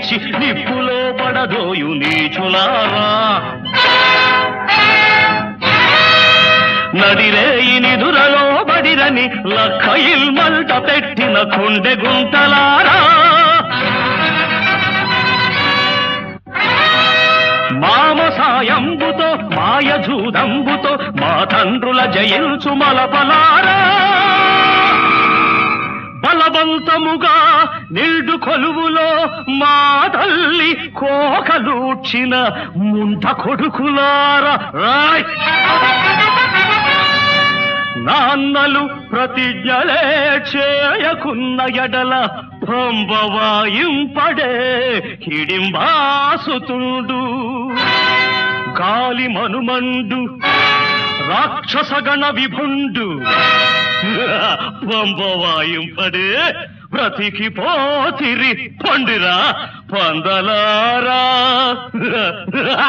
చేసి నిప్పులో పడదోయు నీచులారా నడిరేయి నిదురలో బడిరని లక్కయిల్ మంట పెట్టిన కొండె గుంటలారా మామ సాయంబుతో మాయ జూదంబుతో మా తండ్రుల జయించు మలపలారా బలవంతముగా నిండు కొలువులో మా తల్లి కోకలూడ్చిన ముంట కొడుకులారా రాయ్ నాన్నలు ప్రతిజ్ఞలే చేయకున్న ఎడల పంబవాయింపడే హిడింబాసుతుండు గాలి మనుమండు రాక్షసగణ విభుండు పంబవాయింపడే బ్రతికి పోతిరి పండిరా పందలారా